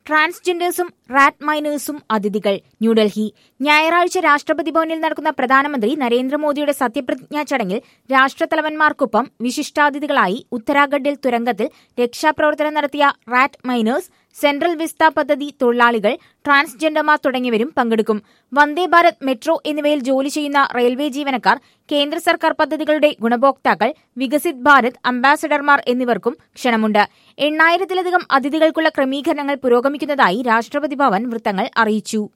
ട്രാൻസ്ജെൻഡേഴ്സും rat മൈനേഴ്സും അതിഥികൾ ന്യൂഡൽഹി ഞായറാഴ്ച രാഷ്ട്രപതി ഭവനിൽ നടക്കുന്ന പ്രധാനമന്ത്രി നരേന്ദ്രമോദിയുടെ സത്യപ്രതിജ്ഞാ ചടങ്ങിൽ രാഷ്ട്രത്തലവന്മാർക്കൊപ്പം വിശിഷ്ടാതിഥികളായി ഉത്തരാഖണ്ഡിൽ തുരങ്കത്തിൽ രക്ഷാപ്രവർത്തനം നടത്തിയ റാറ്റ് മൈനേഴ്സ് സെൻട്രൽ വിസ്ത പദ്ധതി തൊഴിലാളികൾ ട്രാൻസ്ജെൻഡർമാർ തുടങ്ങിയവരും പങ്കെടുക്കും വന്ദേ ഭാരത് മെട്രോ എന്നിവയിൽ ജോലി ചെയ്യുന്ന റെയിൽവേ ജീവനക്കാർ കേന്ദ്ര സർക്കാർ പദ്ധതികളുടെ ഗുണഭോക്താക്കൾ വികസിത് ഭാരത് അംബാസഡർമാർ എന്നിവർക്കും ക്ഷണമുണ്ട് എണ്ണായിരത്തിലധികം അതിഥികൾക്കുള്ള ക്രമീകരണങ്ങൾ പുരോഗമിക്കുന്നതായി രാഷ്ട്രപതി ഭവൻ വൃത്തങ്ങൾ അറിയിച്ചു